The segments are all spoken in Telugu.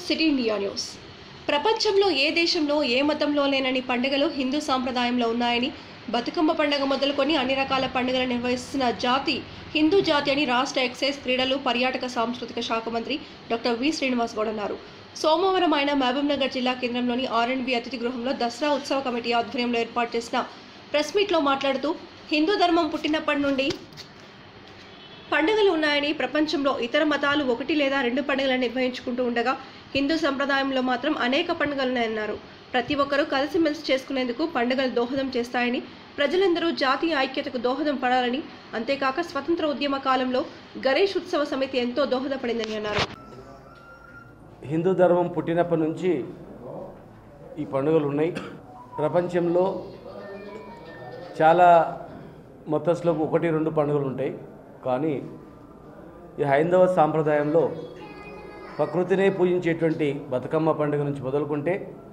సిటీ ఇండియా న్యూస్ ప్రపంచంలో ఏ దేశంలో ఏ మతంలో లేనని పండుగలు హిందూ సాంప్రదాయంలో ఉన్నాయని బతుకమ్మ పండుగ మొదలుకొని అన్ని రకాల పండుగలు నిర్వహిస్తున్న జాతి హిందూ జాతి అని రాష్ట్ర ఎక్సైజ్ క్రీడలు పర్యాటక సాంస్కృతిక శాఖ మంత్రి డాక్టర్ వి శ్రీనివాస్ గౌడ్ అన్నారు సోమవారం ఆయన మహబూబ్ నగర్ జిల్లా కేంద్రంలోని ఆర్ఎండ్బి అతిథి గృహంలో దసరా ఉత్సవ కమిటీ ఆధ్వర్యంలో ఏర్పాటు చేసిన ప్రెస్ మీట్లో మాట్లాడుతూ హిందూ ధర్మం పుట్టినప్పటి నుండి పండుగలు ఉన్నాయని ప్రపంచంలో ఇతర మతాలు ఒకటి లేదా రెండు పండుగలను నిర్వహించుకుంటూ ఉండగా హిందూ సంప్రదాయంలో మాత్రం అనేక పండుగలు ఉన్నాయన్నారు ప్రతి ఒక్కరూ కలిసిమెలిసి చేసుకునేందుకు పండుగలు దోహదం చేస్తాయని ప్రజలందరూ జాతీయ ఐక్యతకు దోహదం పడాలని అంతేకాక స్వతంత్ర ఉద్యమ కాలంలో గణేష్ ఉత్సవ సమితి ఎంతో దోహదపడిందని అన్నారు హిందూ ధర్మం పుట్టినప్పటి నుంచి ఈ పండుగలు ఉన్నాయి ప్రపంచంలో చాలా మొత్తస్లోకి ఒకటి రెండు పండుగలు ఉంటాయి కానీ ఈ హైందవ సాంప్రదాయంలో ప్రకృతినే పూజించేటువంటి బతుకమ్మ పండుగ నుంచి మొదలుకుంటే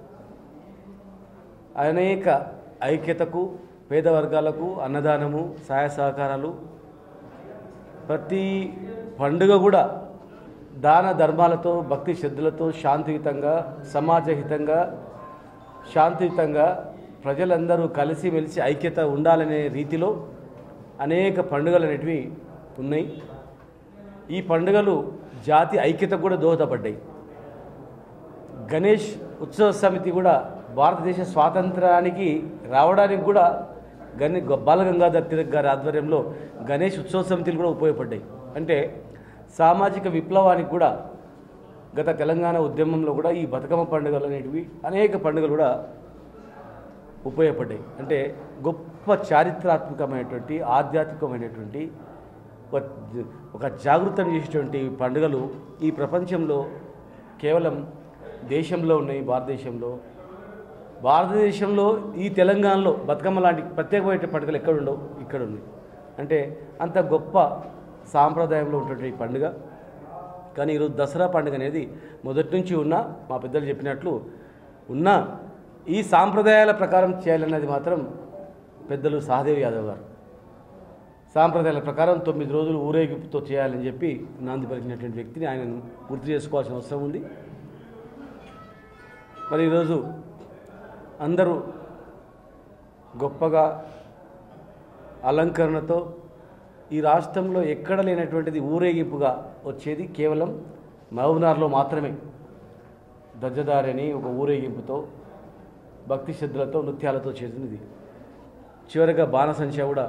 అనేక ఐక్యతకు పేద వర్గాలకు అన్నదానము సహాయ సహకారాలు ప్రతి పండుగ కూడా దాన ధర్మాలతో భక్తి శ్రద్ధలతో శాంతియుతంగా సమాజహితంగా శాంతియుతంగా ప్రజలందరూ కలిసిమెలిసి ఐక్యత ఉండాలనే రీతిలో అనేక పండుగలు అనేటివి ఉన్నాయి ఈ పండుగలు జాతి ఐక్యతకు కూడా దోహదపడ్డాయి గణేష్ ఉత్సవ సమితి కూడా భారతదేశ స్వాతంత్రానికి రావడానికి కూడా గణే బాలగంగాధర్ తిలక్ గారి ఆధ్వర్యంలో గణేష్ ఉత్సవ సమితిలు కూడా ఉపయోగపడ్డాయి అంటే సామాజిక విప్లవానికి కూడా గత తెలంగాణ ఉద్యమంలో కూడా ఈ బతుకమ్మ పండుగలు అనేటివి అనేక పండుగలు కూడా ఉపయోగపడ్డాయి అంటే గొప్ప చారిత్రాత్మకమైనటువంటి ఆధ్యాత్మికమైనటువంటి ఒక ఒక జాగృతం చేసేటువంటి పండుగలు ఈ ప్రపంచంలో కేవలం దేశంలో ఉన్నాయి భారతదేశంలో భారతదేశంలో ఈ తెలంగాణలో బతుకమ్మ లాంటి ప్రత్యేకమైన పండుగలు ఎక్కడ ఉండవు ఇక్కడ ఉన్నాయి అంటే అంత గొప్ప సాంప్రదాయంలో ఉన్నటువంటి ఈ పండుగ కానీ ఈరోజు దసరా పండుగ అనేది మొదటి నుంచి ఉన్న మా పెద్దలు చెప్పినట్లు ఉన్న ఈ సాంప్రదాయాల ప్రకారం చేయాలన్నది మాత్రం పెద్దలు సహదేవ్ యాదవ్ గారు సాంప్రదాయాల ప్రకారం తొమ్మిది రోజులు ఊరేగింపుతో చేయాలని చెప్పి నాంది పలికినటువంటి వ్యక్తిని ఆయన గుర్తు చేసుకోవాల్సిన అవసరం ఉంది మరి ఈరోజు అందరూ గొప్పగా అలంకరణతో ఈ రాష్ట్రంలో ఎక్కడ లేనటువంటిది ఊరేగింపుగా వచ్చేది కేవలం మహబూబ్నగర్లో మాత్రమే ధ్వజదారిని ఒక ఊరేగింపుతో భక్తి శ్రద్ధలతో నృత్యాలతో చేసినది చివరిగా బాణసంచ కూడా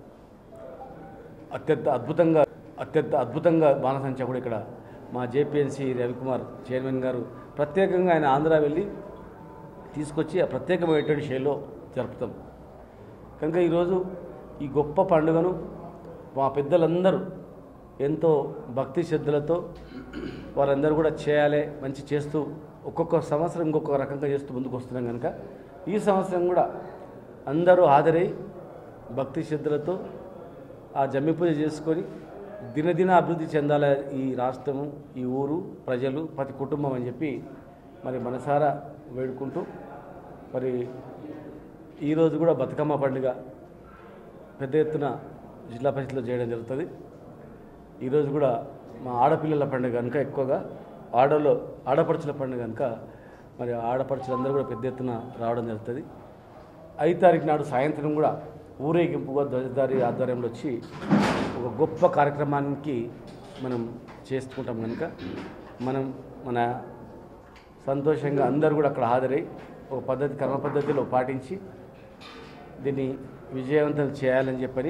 అత్యంత అద్భుతంగా అత్యంత అద్భుతంగా బాణసంచ కూడా ఇక్కడ మా జేపీఎన్సీ రవికుమార్ చైర్మన్ గారు ప్రత్యేకంగా ఆయన ఆంధ్ర వెళ్ళి తీసుకొచ్చి ఆ ప్రత్యేకమైనటువంటి శైలిలో జరుపుతాం కనుక ఈరోజు ఈ గొప్ప పండుగను మా పెద్దలందరూ ఎంతో భక్తి శ్రద్ధలతో వారందరూ కూడా చేయాలి మంచి చేస్తూ ఒక్కొక్క సంవత్సరం ఇంకొక రకంగా చేస్తూ ముందుకు వస్తున్నాం కనుక ఈ సంవత్సరం కూడా అందరూ హాజరై భక్తి శ్రద్ధలతో ఆ జమ్మి పూజ చేసుకొని దినదిన అభివృద్ధి చెందాలి ఈ రాష్ట్రము ఈ ఊరు ప్రజలు ప్రతి కుటుంబం అని చెప్పి మరి మనసారా వేడుకుంటూ మరి ఈరోజు కూడా బతుకమ్మ పండుగ పెద్ద ఎత్తున జిల్లా పరిషత్లో చేయడం జరుగుతుంది ఈరోజు కూడా మా ఆడపిల్లల పండుగ కనుక ఎక్కువగా ఆడలో ఆడపడుచుల పండుగ కనుక మరి ఆడపడుచులందరూ కూడా పెద్ద ఎత్తున రావడం జరుగుతుంది ఐదు తారీఖు నాడు సాయంత్రం కూడా ఊరేగింపుగా ధ్వజదారి ఆధ్వర్యంలో వచ్చి ఒక గొప్ప కార్యక్రమానికి మనం చేసుకుంటాం కనుక మనం మన సంతోషంగా అందరూ కూడా అక్కడ హాజరై ఒక పద్ధతి కర్మ పద్ధతిలో పాటించి దీన్ని విజయవంతం చేయాలని చెప్పని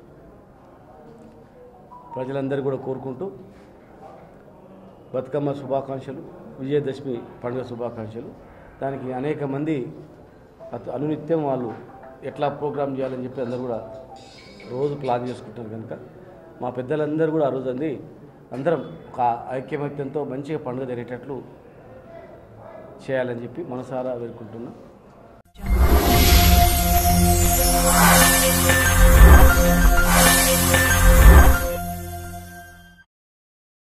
ప్రజలందరూ కూడా కోరుకుంటూ బతుకమ్మ శుభాకాంక్షలు విజయదశమి పండుగ శుభాకాంక్షలు దానికి అనేక మంది అత- అనునిత్యం వాళ్ళు ఎట్లా ప్రోగ్రామ్ చేయాలని చెప్పి అందరూ కూడా రోజు ప్లాన్ చేసుకుంటారు కనుక మా పెద్దలందరూ కూడా ఆ రోజు అంది అందరం ఒక ఐక్యమత్యంతో మంచిగా పండుగ జరిగేటట్లు చేయాలని చెప్పి మనసారా వేడుకుంటున్నాం